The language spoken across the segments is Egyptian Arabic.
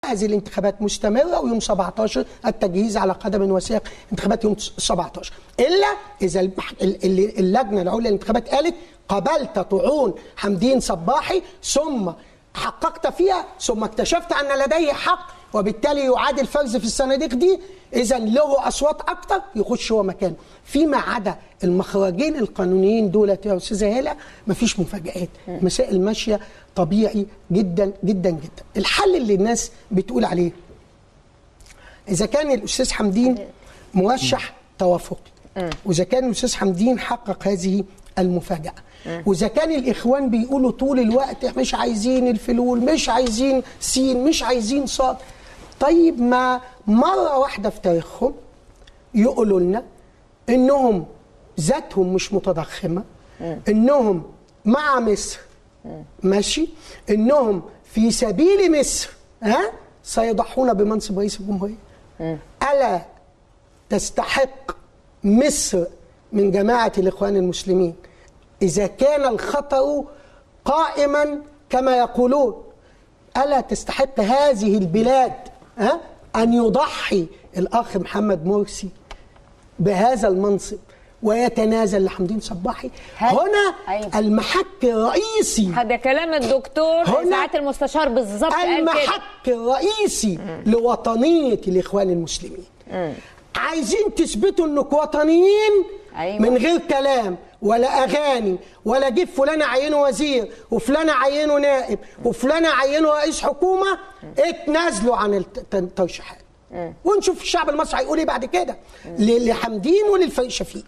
هذه الانتخابات مستمرة ويوم 17 التجهيز على قدم وساق انتخابات يوم 17 إلا إذا المح- ال- ال- اللجنة العليا للانتخابات قالت قبلت طعون حمدين صباحي ثم حققت فيها ثم اكتشفت أن لديه حق وبالتالي يعاد الفرز في الصناديق دي إذا له أصوات أكتر يخش هو مكانه فيما عدا المخرجين القانونيين دولت يا أستاذة هالة مفيش مفاجآت مسائل ماشية طبيعي جدا جدا جدا الحل اللي الناس بتقول عليه اذا كان الاستاذ حمدين مرشح توافقي واذا كان الاستاذ حمدين حقق هذه المفاجاه واذا كان الاخوان بيقولوا طول الوقت مش عايزين الفلول مش عايزين سين مش عايزين صاد طيب ما مره واحده في تاريخهم يقولوا لنا انهم ذاتهم مش متضخمه انهم مع مصر ماشي انهم في سبيل مصر ها سيضحون بمنصب رئيس الجمهوريه الا تستحق مصر من جماعه الاخوان المسلمين اذا كان الخطر قائما كما يقولون الا تستحق هذه البلاد ها ان يضحي الاخ محمد مرسي بهذا المنصب ويتنازل لحمدين صباحي هل- هنا أيوة. المحك الرئيسي هذا كلام الدكتور هنا ساعات المستشار بالظبط قال كده المحك الرئيسي لوطنية الإخوان المسلمين عايزين تثبتوا انكم وطنيين أيوة. من غير كلام ولا اغاني ولا جيب فلان عينه وزير وفلان عينه نائب وفلان عينه رئيس حكومه اتنازلوا عن الت- الترشيحات ونشوف الشعب المصري هيقول ايه بعد كده ل- لحمدين وللفريق شفيق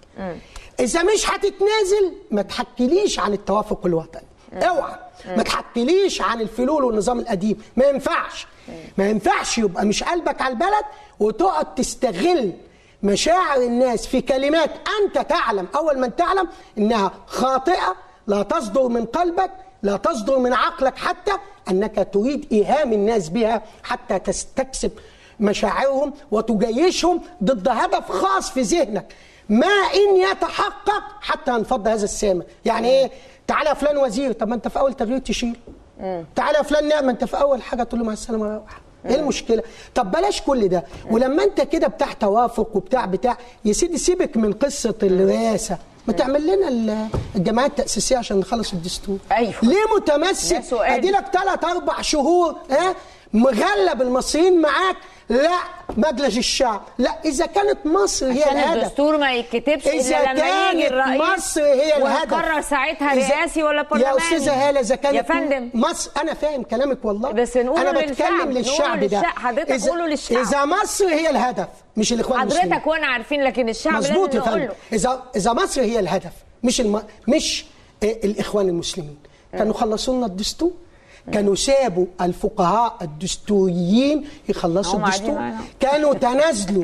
اذا مش هتتنازل ما تحكيليش عن التوافق الوطني اوعى ما تحكيليش عن الفلول والنظام القديم ما ينفعش ما ينفعش يبقى مش قلبك على البلد وتقعد تستغل مشاعر الناس في كلمات انت تعلم اول من تعلم انها خاطئه لا تصدر من قلبك لا تصدر من عقلك حتى انك تريد ايهام الناس بها حتى تستكسب مشاعرهم وتجيشهم ضد هدف خاص في ذهنك ما ان يتحقق حتى هنفض هذا السامع يعني ايه تعالى يا فلان وزير طب ما انت في اول تغيير تشيل تعالى يا فلان نعم ما انت في اول حاجه تقول له مع السلامه روح ايه المشكله طب بلاش كل ده ولما انت كده بتاع توافق وبتاع بتاع يا سيدي سيبك من قصه الرئاسه ما تعمل لنا ال- الجمعيه التاسيسيه عشان نخلص الدستور أيوة. ليه متمسك ده سؤال. ادي لك ثلاث اربع شهور ها مغلب المصريين معاك لا مجلس الشعب لا اذا كانت مصر هي عشان الهدف الدستور ما يتكتبش إذا الا لما يجي كانت الرئيس مصر هي الهدف ويقرر ساعتها إذا- رئاسي ولا برلماني يا استاذه هاله اذا كانت يا فندم مصر انا فاهم كلامك والله بس نقوله انا للشعب، بتكلم نقوله للشعب ده للشعب، حضرتك إذا- قوله للشعب. اذا مصر هي الهدف مش الاخوان المسلمين حضرتك وانا عارفين لكن الشعب مظبوط لازم يا نقول فندم له اذا اذا مصر هي الهدف مش الم... مش آه، الاخوان المسلمين كانوا خلصوا لنا الدستور كانوا سابوا الفقهاء الدستوريين يخلصوا هم قاعدين الدستور معانا. كانوا تنازلوا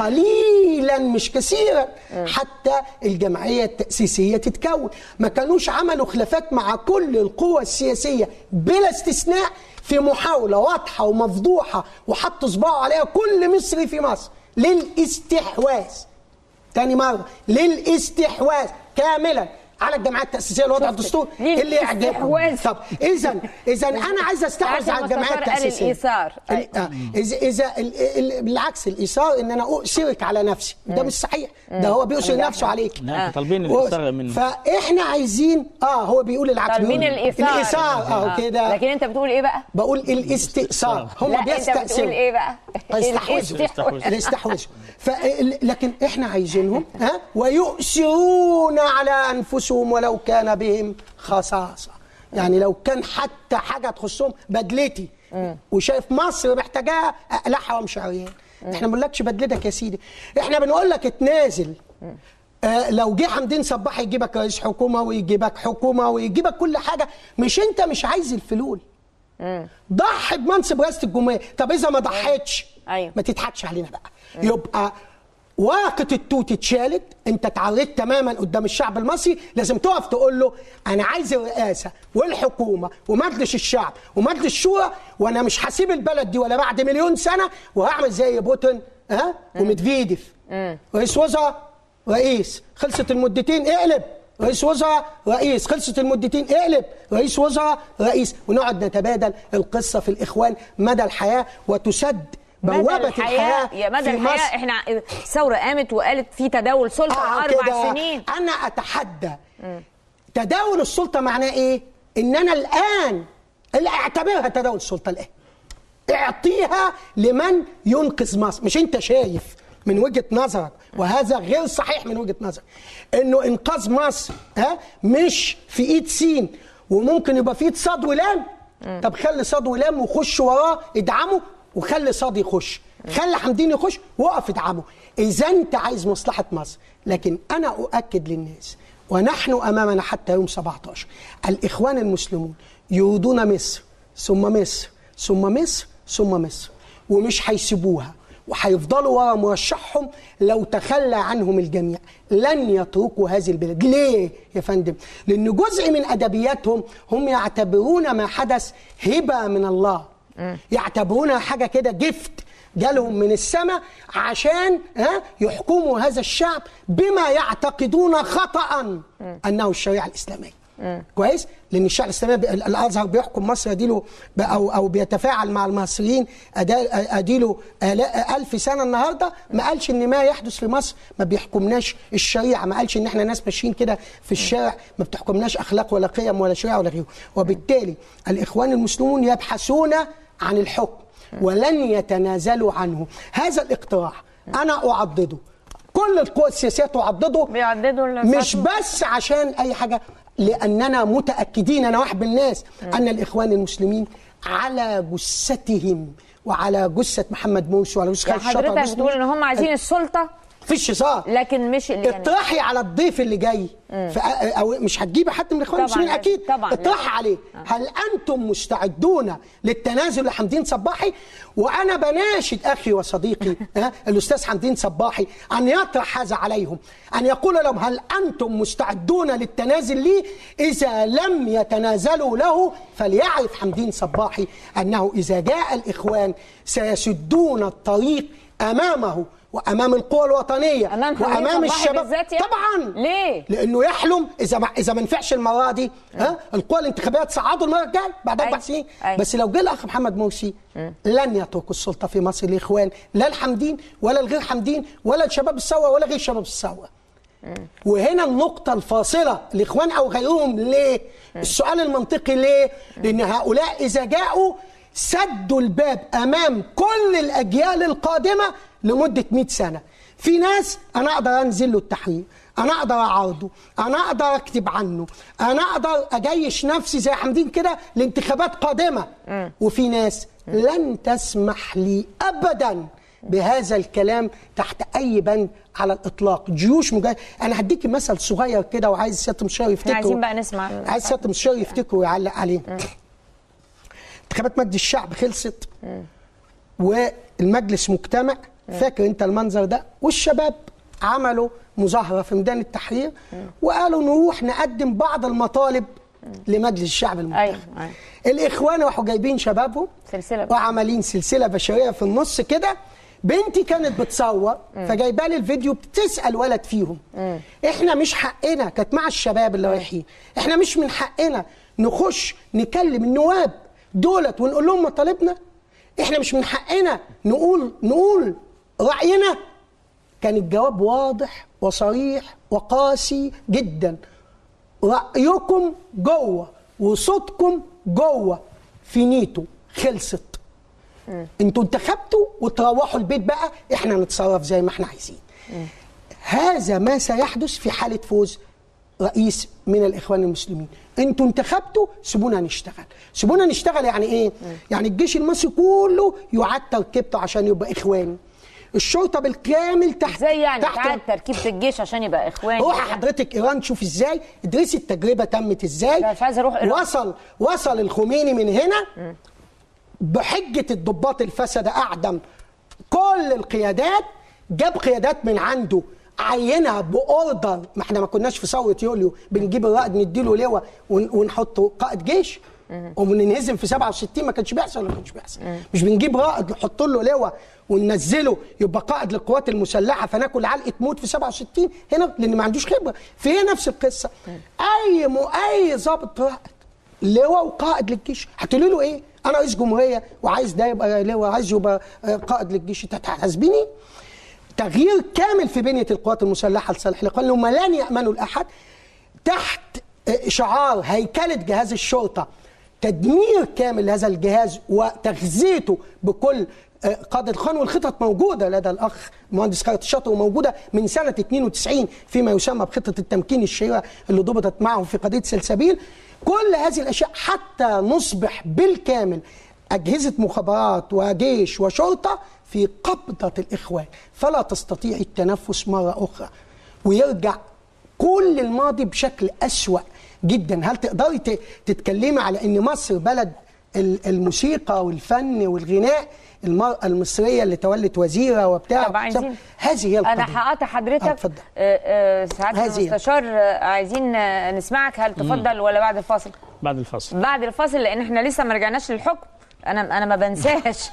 قليلا مش كثيرا حتى الجمعيه التاسيسيه تتكون ما كانوش عملوا خلافات مع كل القوى السياسيه بلا استثناء في محاوله واضحه ومفضوحه وحط صباعه عليها كل مصري في مصر للاستحواذ تاني مرة للاستحواذ كاملا على الجمعيات التأسيسية لوضع الدستور ليه اللي يعجبهم الاستحواذ؟ طب إذا إذا أنا عايز أستحوذ عشان على الجمعيات المستشار قال التأسيسية الإيثار. ال- آه. إذا إذا ال- ال- بالعكس الإيثار إن أنا أؤثرك على نفسي ده مش صحيح ده هو بيؤثر نفسه عليك نعم طالبين و- الاستغنى منه فاحنا عايزين اه هو بيقول العكس طالبين بيقول الايثار الإيثار اه كده لكن انت بتقول ايه بقى؟ بقول الاستئثار هم لا انت بيستأثروا بتقول ايه بقى؟ يستحوذوا الاستحواذ. يستحوذوا ف لكن احنا عايزينهم ها ويؤثرون على انفسهم ولو كان بهم خصاصه يعني لو كان حتى حاجه تخصهم بدلتي وشايف مصر محتاجاها اقلعها وامشي عريان احنا ما بنقولكش بدلتك يا سيدي احنا بنقول لك اتنازل آه لو جه حمدين صباح يجيبك رئيس حكومه ويجيبك حكومه ويجيبك كل حاجه مش انت مش عايز الفلول ضحي بمنصب رئاسه الجمهوريه طب اذا ما ضحيتش أيوة. ما تضحكش علينا بقى يبقى ورقه التوت اتشالت انت اتعرضت تماما قدام الشعب المصري لازم تقف تقول له انا عايز الرئاسه والحكومه ومجلس الشعب ومجلس الشورى وانا مش هسيب البلد دي ولا بعد مليون سنه وهعمل زي بوتين ها ومدفيديف رئيس وزراء رئيس خلصت المدتين اقلب رئيس وزراء رئيس خلصت المدتين اقلب رئيس وزراء رئيس ونقعد نتبادل القصه في الاخوان مدى الحياه وتسد مدى بوابه الحياه يا مدى في الحياه مصر. احنا الثوره قامت وقالت في تداول سلطه آه اربع كده. سنين انا اتحدى تداول السلطه معناه ايه ان انا الان اللي اعتبرها تداول السلطه الان اعطيها لمن ينقذ مصر مش انت شايف من وجهه نظرك وهذا غير صحيح من وجهه نظرك انه انقاذ مصر ها مش في ايد سين وممكن يبقى في ايد صاد ولام طب خلي صاد ولام وخش وراه ادعمه وخلي صاد يخش خلي حمدين يخش وقف ادعمه اذا انت عايز مصلحه مصر لكن انا اؤكد للناس ونحن امامنا حتى يوم 17 الاخوان المسلمون يريدون مصر ثم مصر ثم مصر ثم مصر ومش هيسيبوها وهيفضلوا ورا مرشحهم لو تخلى عنهم الجميع لن يتركوا هذه البلاد ليه يا فندم لان جزء من ادبياتهم هم يعتبرون ما حدث هبه من الله يعتبرونها حاجه كده جفت جالهم من السماء عشان ها يحكموا هذا الشعب بما يعتقدون خطأ انه الشريعه الاسلاميه كويس لان الشعب الاسلامي بي- الازهر بيحكم مصر اديله ب- او او بيتفاعل مع المصريين أدا- اديله آلاء- ألف سنه النهارده ما قالش ان ما يحدث في مصر ما بيحكمناش الشريعه ما قالش ان احنا ناس ماشيين كده في الشارع ما بتحكمناش اخلاق ولا قيم ولا شريعه ولا غيره وبالتالي الاخوان المسلمون يبحثون عن الحكم ولن يتنازلوا عنه هذا الاقتراح انا اعضده كل القوى السياسيه تعضده بيعددوا مش بس عشان اي حاجه لاننا متاكدين انا واحد من الناس ان الاخوان المسلمين على جثتهم وعلى جثه محمد موسى وعلى جثه يعني خالد الشطر حضرتك بتقول ان هم عايزين السلطه فيش هزار لكن مش اللي يعني اطرحي على الضيف اللي جاي ف- او مش هتجيبي حد من الاخوان طبعاً المسلمين لازم. اكيد طبعاً اطرحي لازم. عليه هل انتم مستعدون للتنازل لحمدين صباحي وانا بناشد اخي وصديقي ها الاستاذ حمدين صباحي ان يطرح هذا عليهم ان يقول لهم هل انتم مستعدون للتنازل لي اذا لم يتنازلوا له فليعرف حمدين صباحي انه اذا جاء الاخوان سيسدون الطريق امامه وامام القوى الوطنيه أمام حمدين وامام صباحي الشباب بالذات يعني؟ طبعا ليه؟ لانه يحلم اذا ما اذا ما نفعش المره دي ها القوى الانتخابيه تصعدوا المره الجايه بعد اربع أيوة. سنين أيوة. بس لو جه الاخ محمد مرسي لن يتركوا السلطه في مصر الاخوان لا الحمدين ولا الغير حمدين ولا الشباب الثوره ولا غير شباب الثوره وهنا النقطة الفاصلة الإخوان أو غيرهم ليه؟ السؤال المنطقي ليه؟ لأن هؤلاء إذا جاءوا سدوا الباب أمام كل الأجيال القادمة لمدة 100 سنة في ناس أنا أقدر أنزل له التحرير أنا أقدر أعارضه أنا أقدر أكتب عنه أنا أقدر أجيش نفسي زي حمدين كده لانتخابات قادمة وفي ناس لن تسمح لي أبداً بهذا الكلام تحت اي بند على الاطلاق جيوش مجاهد انا هديكي مثل صغير كده وعايز سياده المستشار يفتكره عايزين بقى نسمع. عايز سياده المستشار يفتكره ويعلق عليه انتخابات مجلس الشعب خلصت والمجلس مجتمع فاكر انت المنظر ده والشباب عملوا مظاهره في ميدان التحرير وقالوا نروح نقدم بعض المطالب لمجلس الشعب المنتخب أيوة، أيوة. الاخوان راحوا جايبين شبابهم سلسلة بقى. وعمالين سلسله بشريه في النص كده بنتي كانت بتصور فجايبه لي الفيديو بتسال ولد فيهم احنا مش حقنا كانت مع الشباب اللي رايحين احنا مش من حقنا نخش نكلم النواب دولت ونقول لهم مطالبنا احنا مش من حقنا نقول نقول راينا كان الجواب واضح وصريح وقاسي جدا رأيكم جوه وصوتكم جوه فينيتو خلصت انتوا انتخبتوا وتروحوا البيت بقى احنا نتصرف زي ما احنا عايزين هذا ما سيحدث في حالة فوز رئيس من الإخوان المسلمين انتوا انتخبتوا سيبونا نشتغل سيبونا نشتغل يعني ايه يعني الجيش المصري كله يعاد تركيبته عشان يبقى إخواني الشرطة بالكامل تحت ازاي يعني تحت تعاد تركيبه الجيش عشان يبقى اخواني روح حضرتك ايران شوف ازاي ادرسي التجربه تمت ازاي لا، مش عايزة أروح إيران. وصل وصل الخميني من هنا بحجه الضباط الفسده اعدم كل القيادات جاب قيادات من عنده عينها باوردر ما احنا ما كناش في ثوره يوليو بنجيب الرائد نديله لواء ون- ونحطه قائد جيش وبننهزم في 67 ما كانش بيحصل ولا ما كانش بيحصل مش بنجيب رائد نحط له لواء وننزله يبقى قائد للقوات المسلحه فناكل علقه موت في 67 هنا لان ما عندوش خبره في هنا نفس القصه اي م... اي ضابط رائد لواء وقائد للجيش هتقولي له ايه؟ انا رئيس جمهوريه وعايز ده يبقى لواء عايز يبقى آه، قائد للجيش انت هتحاسبيني؟ تغيير كامل في بنيه القوات المسلحه لصالح الاخوان هم لن يامنوا لاحد تحت شعار هيكله جهاز الشرطه تدمير كامل لهذا الجهاز وتغذيته بكل آه، قادة الخان والخطط موجودة لدى الأخ مهندس خالد الشاطر وموجودة من سنة 92 فيما يسمى بخطة التمكين الشهيرة اللي ضبطت معه في قضية سلسبيل كل هذه الأشياء حتى نصبح بالكامل أجهزة مخابرات وجيش وشرطة في قبضة الإخوان فلا تستطيع التنفس مرة أخرى ويرجع كل الماضي بشكل أسوأ جدا هل تقدري ت- تتكلمي على أن مصر بلد ال- الموسيقى والفن والغناء المرأة المصرية اللي تولت وزيرة وبتاع طب عايزين- هذه هي القضية انا هقاطع حضرتك آه، اتفضل. آه، آه، سعاده هذه. المستشار آه، عايزين آه، نسمعك هل تفضل ولا بعد الفاصل بعد الفصل بعد الفاصل لان احنا لسه ما رجعناش للحكم انا انا ما بنساش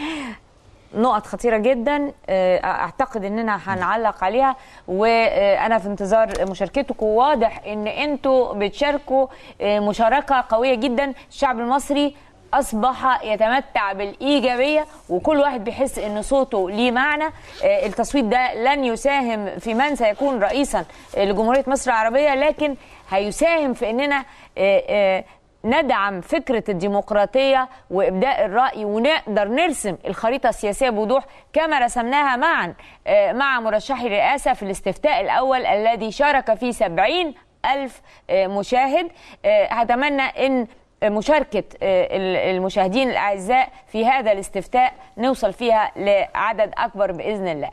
نقط خطيرة جدا آه، اعتقد اننا هنعلق عليها وانا في انتظار مشاركتكم واضح ان انتوا بتشاركوا آه، مشاركة قوية جدا الشعب المصري اصبح يتمتع بالايجابيه وكل واحد بيحس ان صوته ليه معنى آه، التصويت ده لن يساهم في من سيكون رئيسا لجمهوريه مصر العربيه لكن هيساهم في اننا آه، آه، ندعم فكرة الديمقراطية وإبداء الرأي ونقدر نرسم الخريطة السياسية بوضوح كما رسمناها معا آه، مع مرشحي الرئاسة في الاستفتاء الأول الذي شارك فيه سبعين ألف آه، مشاهد آه، هتمنى أن مشاركة آه، ال- المشاهدين الأعزاء في هذا الاستفتاء نوصل فيها لعدد أكبر بإذن الله